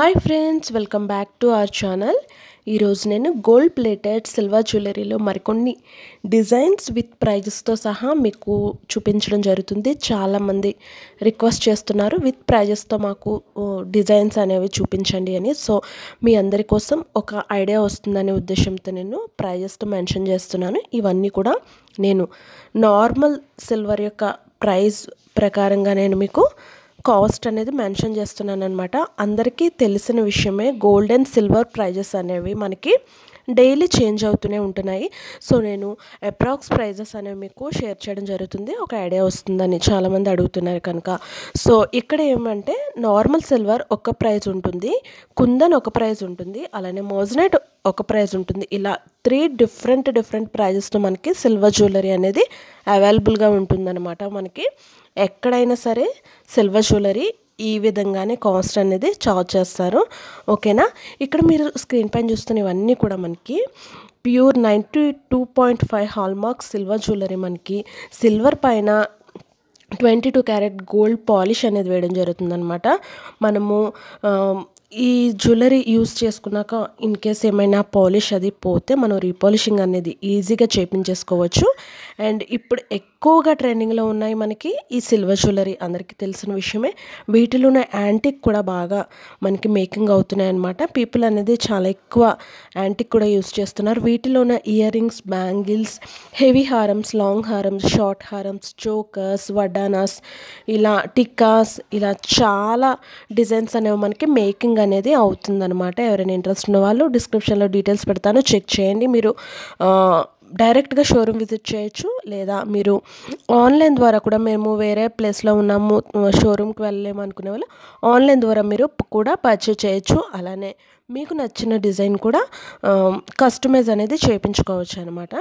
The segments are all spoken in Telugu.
hi friends welcome back to our channel ఈరోజు నేను గోల్డ్ ప్లేటెడ్ సిల్వర్ జ్యువెలరీలో మరికొన్ని డిజైన్స్ విత్ ప్రైజెస్తో సహా మీకు చూపించడం జరుగుతుంది చాలామంది రిక్వెస్ట్ చేస్తున్నారు విత్ ప్రైజెస్తో మాకు ఓ, డిజైన్స్ అనేవి చూపించండి అని సో మీ అందరి కోసం ఒక ఐడియా వస్తుందనే ఉద్దేశంతో నేను ప్రైజెస్తో మెన్షన్ చేస్తున్నాను ఇవన్నీ కూడా నేను నార్మల్ సిల్వర్ యొక్క ప్రైస్ ప్రకారంగా నేను మీకు కాస్ట్ అనేది మెన్షన్ చేస్తున్నాను అనమాట అందరికీ తెలిసిన విషయమే గోల్డ్ అండ్ సిల్వర్ ప్రైజెస్ అనేవి మనకి డైలీ చేంజ్ అవుతూనే ఉంటున్నాయి సో నేను అప్రాక్స్ ప్రైజెస్ అనేవి మీకు షేర్ చేయడం జరుగుతుంది ఒక ఐడియా వస్తుందని చాలామంది అడుగుతున్నారు కనుక సో ఇక్కడ ఏమంటే నార్మల్ సిల్వర్ ఒక ప్రైస్ ఉంటుంది కుందన్ ఒక ప్రైస్ ఉంటుంది అలానే మోజనైట్ ఒక ప్రైస్ ఉంటుంది ఇలా త్రీ డిఫరెంట్ డిఫరెంట్ ప్రైజెస్తో మనకి సిల్వర్ జ్యువెలరీ అనేది అవైలబుల్గా ఉంటుందన్నమాట మనకి ఎక్కడైనా సరే సిల్వర్ జ్యువెలరీ ఈ విధంగానే కాస్ట్ అనేది చార్జ్ చేస్తారు ఓకేనా ఇక్కడ మీరు స్క్రీన్ పైన చూస్తున్న ఇవన్నీ కూడా మనకి pure ninety two point five hallmark silver jewellery మనకి సిల్వర్ పైన twenty two carat gold polish అనేది వేయడం జరుగుతుందనమాట మనము ఆ, ఈ జ్యువెలరీ యూస్ చేసుకున్నాక ఇన్ కేస్ ఏమైనా పాలిష్ అది పోతే మనం రీపాలిషింగ్ అనేది ఈజీగా చేపించేసుకోవచ్చు అండ్ ఇప్పుడు ఎక్కువగా ట్రెండింగ్లో ఉన్నాయి మనకి ఈ సిల్వర్ జ్యువెలరీ అందరికీ తెలిసిన విషయమే వీటిలోనే యాంటిక్ కూడా బాగా మనకి మేకింగ్ అవుతున్నాయి అనమాట పీపుల్ అనేది చాలా ఎక్కువ యాంటిక్ కూడా యూస్ చేస్తున్నారు వీటిలోన ఇయర్ రింగ్స్ బ్యాంగిల్స్ హెవీ హారమ్స్ లాంగ్ హారమ్స్ షార్ట్ హారమ్స్ చోకర్స్ వడ్డానాస్ ఇలా టిక్కాస్ ఇలా చాలా డిజైన్స్ అనేవి మనకి మేకింగ్ అనేది అవుతుందన్నమాట ఎవరైనా ఇంట్రెస్ట్ ఉన్న వాళ్ళు డిస్క్రిప్షన్లో డీటెయిల్స్ పెడతాను చెక్ చేయండి మీరు ఆ, డైరెక్ట్గా షోరూమ్ విజిట్ చేయొచ్చు లేదా మీరు ఆన్లైన్ ద్వారా కూడా మేము వేరే ప్లేస్లో ఉన్నాము షోరూమ్కి వెళ్ళలేము అనుకునే వాళ్ళు ఆన్లైన్ ద్వారా మీరు కూడా పర్చేజ్ చేయొచ్చు అలానే మీకు నచ్చిన డిజైన్ కూడా కస్టమైజ్ అనేది చేయించుకోవచ్చు అనమాట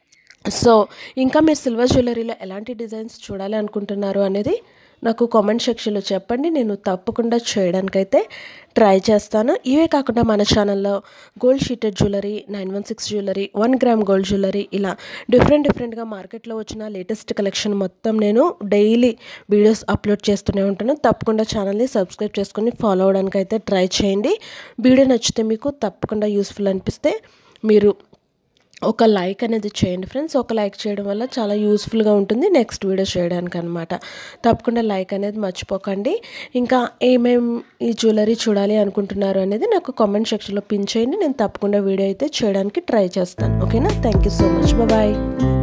సో ఇంకా మీరు సిల్వర్ జ్యువెలరీలో ఎలాంటి డిజైన్స్ చూడాలి అనుకుంటున్నారు అనేది నాకు కామెంట్ సెక్షన్లో చెప్పండి నేను తప్పకుండా చేయడానికైతే ట్రై చేస్తాను ఇవే కాకుండా మన ఛానల్లో gold sheeted jewellery nine one six jewellery one gram gold jewellery ఇలా డిఫరెంట్ డిఫరెంట్గా మార్కెట్లో వచ్చిన లేటెస్ట్ కలెక్షన్ మొత్తం నేను డైలీ వీడియోస్ అప్లోడ్ చేస్తూనే ఉంటాను తప్పకుండా ఛానల్ని సబ్స్క్రైబ్ చేసుకొని ఫాలో అవడానికి అయితే ట్రై చేయండి వీడియో నచ్చితే మీకు తప్పకుండా యూస్ఫుల్ అనిపిస్తే మీరు ఒక లైక్ అనేది చేయండి ఫ్రెండ్స్ ఒక లైక్ చేయడం వల్ల చాలా యూస్ఫుల్గా ఉంటుంది నెక్స్ట్ వీడియో చేయడానికి అనమాట తప్పకుండా లైక్ అనేది మర్చిపోకండి ఇంకా ఏమేం ఈ జ్యువెలరీ చూడాలి అనుకుంటున్నారు అనేది నాకు కామెంట్ సెక్షన్లో పిన్ చేయండి నేను తప్పకుండా వీడియో అయితే చేయడానికి ట్రై చేస్తాను ఓకేనా thank you so much bye